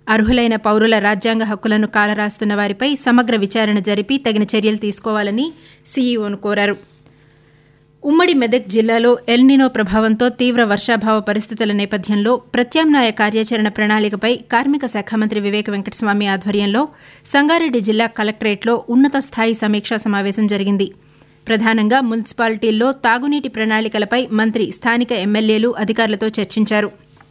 అర్హులైన పౌరుల రాజ్యాంగ హక్కులను కాలరాస్తున్న వారిపై సమగ్ర విచారణ జరిపి తగిన చర్యలు తీసుకోవాలని సీఈఓను కోరారు ఉమ్మడి మెదక్ జిల్లాలో ఎల్నినో ప్రభావంతో తీవ్ర వర్షాభావ పరిస్థితుల నేపథ్యంలో ప్రత్యామ్నాయ కార్యాచరణ ప్రణాళికపై కార్మిక శాఖ మంత్రి వివేక వెంకటస్వామి ఆధ్వర్యంలో సంగారెడ్డి జిల్లా కలెక్టరేట్లో ఉన్నత స్థాయి సమీక్షా సమావేశం జరిగింది ప్రధానంగా మున్సిపాలిటీల్లో తాగునీటి ప్రణాళికలపై మంత్రి స్థానిక ఎమ్మెల్యేలు అధికారులతో చర్చించారు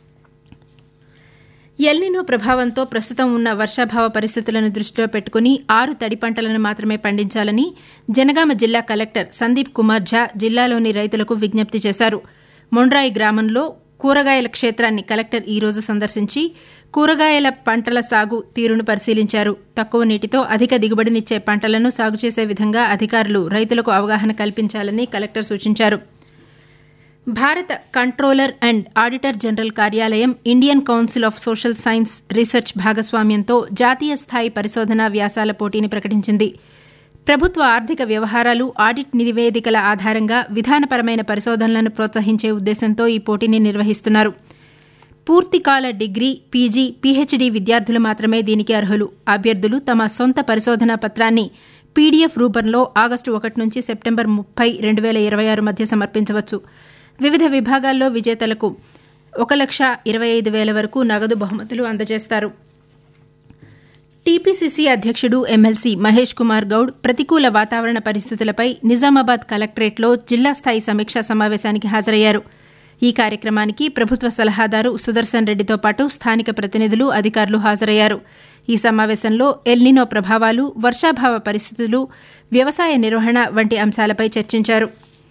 ఎల్నినో ప్రభావంతో ప్రస్తుతం ఉన్న వర్షాభావ పరిస్థితులను దృష్టిలో పెట్టుకుని ఆరు తడి పంటలను మాత్రమే పండించాలని జనగామ జిల్లా కలెక్టర్ సందీప్ కుమార్ ఝా జిల్లాలోని రైతులకు విజ్ఞప్తి చేశారు మొండ్రాయి గ్రామంలో కూరగాయల క్షేత్రాన్ని కలెక్టర్ ఈ రోజు సందర్శించి కూరగాయల పంటల సాగు తీరును పరిశీలించారు తక్కువ నీటితో అధిక దిగుబడినిచ్చే పంటలను సాగు చేసే విధంగా అధికారులు రైతులకు అవగాహన కల్పించాలని కలెక్టర్ సూచించారు భారత కంట్రోలర్ అండ్ ఆడిటర్ జనరల్ కార్యాలయం Indian council of social science research భాగస్వామ్యంతో జాతీయ స్థాయి పరిశోధనా వ్యాసాల పోటీని ప్రకటించింది ప్రభుత్వ ఆర్థిక వ్యవహారాలు ఆడిట్ నివేదికల ఆధారంగా విధానపరమైన పరిశోధనలను ప్రోత్సహించే ఉద్దేశంతో ఈ పోటీని నిర్వహిస్తున్నారు పూర్తికాల డిగ్రీ పీజీ పీహెచ్డీ విద్యార్థులు మాత్రమే దీనికి అర్హులు అభ్యర్థులు తమ సొంత పరిశోధనా పత్రాన్ని పీడీఎఫ్ రూపంలో ఆగస్టు ఒకటి నుంచి సెప్టెంబర్ ముప్పై రెండు వేల ఇరవై ఆరు మధ్య సమర్పించవచ్చు వివిధ విభాగాల్లో విజేతలకు ఒక లక్ష ఇరవై ఐదు వేల వరకు నగదు బహుమతులు అందజేస్తారు టీపీసీసీ అధ్యక్షుడు ఎమ్మెల్సీ మహేష్ కుమార్ గౌడ్ ప్రతికూల వాతావరణ పరిస్థితులపై నిజామాబాద్ కలెక్టరేట్లో జిల్లా స్థాయి సమీక్షా సమావేశానికి హాజరయ్యారు ఈ కార్యక్రమానికి ప్రభుత్వ సలహాదారు సుదర్శన్ రెడ్డితో పాటు స్థానిక ప్రతినిధులు అధికారులు హాజరయ్యారు ఈ సమావేశంలో ఎల్నినో ప్రభావాలు వర్షాభావ పరిస్థితులు వ్యవసాయ నిర్వహణ వంటి అంశాలపై చర్చించారు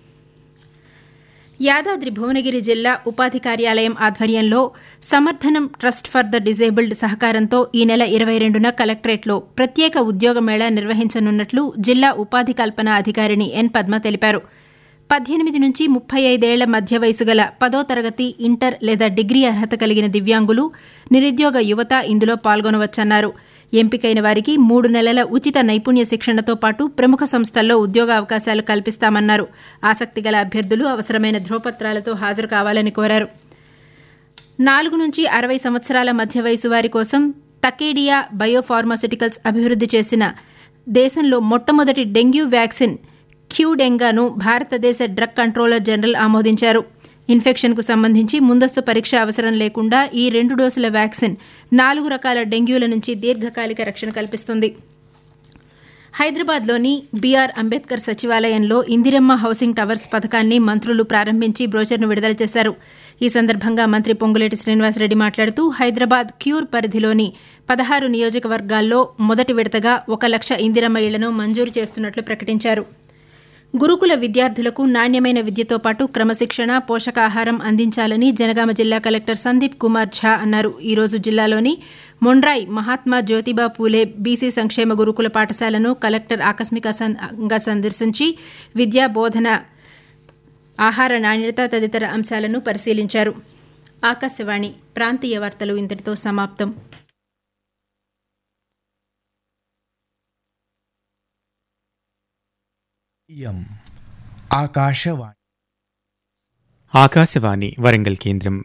యాదాద్రి భువనగిరి జిల్లా ఉపాధి కార్యాలయం ఆధ్వర్యంలో Samarthanam trust for the disabled సహకారంతో ఈ నెల ఇరవై రెండున కలెక్టరేట్లో ప్రత్యేక ఉద్యోగ మేళా నిర్వహించనున్నట్లు జిల్లా ఉపాధి కల్పన అధికారిణి ఎన్ పద్మ తెలిపారు పద్దెనిమిది నుంచి ముప్పై ఐదేళ్ల మధ్య వయసు గల పదో తరగతి ఇంటర్ లేదా డిగ్రీ అర్హత కలిగిన దివ్యాంగులు నిరుద్యోగ యువత ఇందులో పాల్గొనవచ్చన్నారు ఎంపికైన వారికి మూడు నెలల ఉచిత నైపుణ్య శిక్షణతో పాటు ప్రముఖ సంస్థల్లో ఉద్యోగ అవకాశాలు కల్పిస్తామన్నారు ఆసక్తిగల అభ్యర్థులు అవసరమైన ధ్రువపత్రాలతో హాజరు కావాలని కోరారు నాలుగు నుంచి అరవై సంవత్సరాల మధ్య వయసు వారి కోసం తకేడియా బయోఫార్మాస్యూటికల్స్ అభివృద్ది చేసిన దేశంలో మొట్టమొదటి డెంగ్యూ వ్యాక్సిన్ క్యూడెంగాను భారతదేశ డ్రగ్ కంట్రోలర్ జనరల్ ఆమోదించారు ఇన్ఫెక్షన్కు సంబంధించి ముందస్తు పరీక్ష అవసరం లేకుండా ఈ రెండు డోసుల వ్యాక్సిన్ నాలుగు రకాల డెంగ్యూల నుంచి దీర్ఘకాలిక రక్షణ కల్పిస్తుంది హైదరాబాద్లోని బీఆర్ అంబేద్కర్ సచివాలయంలో ఇందిరమ్మ హౌసింగ్ టవర్స్ పథకాన్ని మంత్రులు ప్రారంభించి బ్రోచర్ను విడుదల చేశారు ఈ సందర్భంగా మంత్రి పొంగులేటి శ్రీనివాసరెడ్డి మాట్లాడుతూ హైదరాబాద్ క్యూర్ పరిధిలోని పదహారు నియోజకవర్గాల్లో మొదటి విడతగా ఒక లక్ష ఇందిరమ్మ ఇళ్లను మంజూరు చేస్తున్నట్లు ప్రకటించారు గురుకుల విద్యార్థులకు నాణ్యమైన విద్యతో పాటు క్రమశిక్షణ పోషకాహారం అందించాలని జనగామ జిల్లా కలెక్టర్ సందీప్ కుమార్ ఝా అన్నారు ఈ రోజు జిల్లాలోని మొండ్రాయ్ మహాత్మా జ్యోతిబా పూలే బీసీ సంక్షేమ గురుకుల పాఠశాలను కలెక్టర్ ఆకస్మికంగా సందర్శించి విద్యా బోధన ఆహార నాణ్యత తదితర అంశాలను పరిశీలించారు ఆకాశవాణి ప్రాంతీయ వార్తలు ఇంతటితో సమాప్తం ఇయం ఆకాశవాణి ఆకాశవాణి వరంగల్ కేంద్రం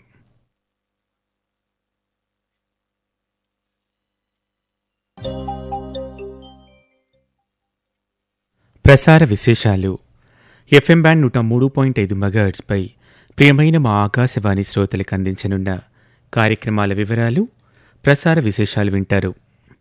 ప్రసార విశేషాలు ఎఫ్ఎం బ్యాండ్ నూట మూడు పాయింట్ ఐదు మెగాహెర్ట్స్పై ప్రియమైన మా ఆకాశవాణి శ్రోతలకు అందించనున్న కార్యక్రమాల వివరాలు ప్రసార విశేషాలు వింటారు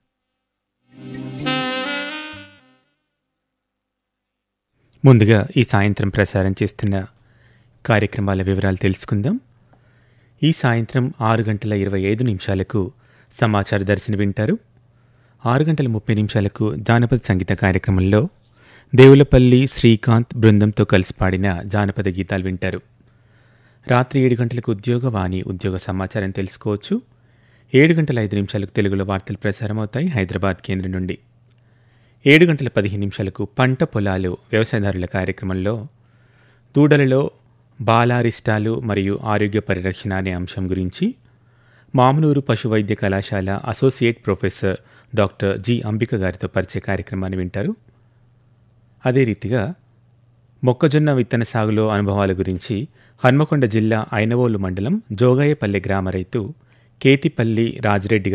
ముందుగా ఈ సాయంత్రం ప్రసారం చేస్తున్న కార్యక్రమాల వివరాలు తెలుసుకుందాం ఈ సాయంత్రం ఆరు గంటల ఇరవై ఐదు నిమిషాలకు సమాచార దర్శని వింటారు ఆరు గంటల ముప్పై నిమిషాలకు జానపద సంగీత కార్యక్రమంలో దేవులపల్లి శ్రీకాంత్ బృందంతో కలిసి పాడిన జానపద గీతాలు వింటారు రాత్రి ఏడు గంటలకు ఉద్యోగవాణి ఉద్యోగ సమాచారం తెలుసుకోవచ్చు ఏడు గంటల ఐదు నిమిషాలకు తెలుగులో వార్తలు ప్రసారం అవుతాయి హైదరాబాద్ కేంద్రం నుండి ఏడు గంటల పదిహేను నిమిషాలకు పంట పొలాలు వ్యవసాయదారుల కార్యక్రమంలో దూడలలో బాలారిష్టాలు మరియు ఆరోగ్య పరిరక్షణ అనే అంశం గురించి మామనూరు పశు వైద్య కళాశాల associate professor doctor G Ambika గారితో పరిచయ కార్యక్రమాన్ని వింటారు అదే రీతిగా మొక్కజొన్న విత్తన సాగులో అనుభవాల గురించి హన్మకొండ జిల్లా ఐనవోలు మండలం జోగాయపల్లె గ్రామ రైతు కేతిపల్లి రాజిరెడ్డి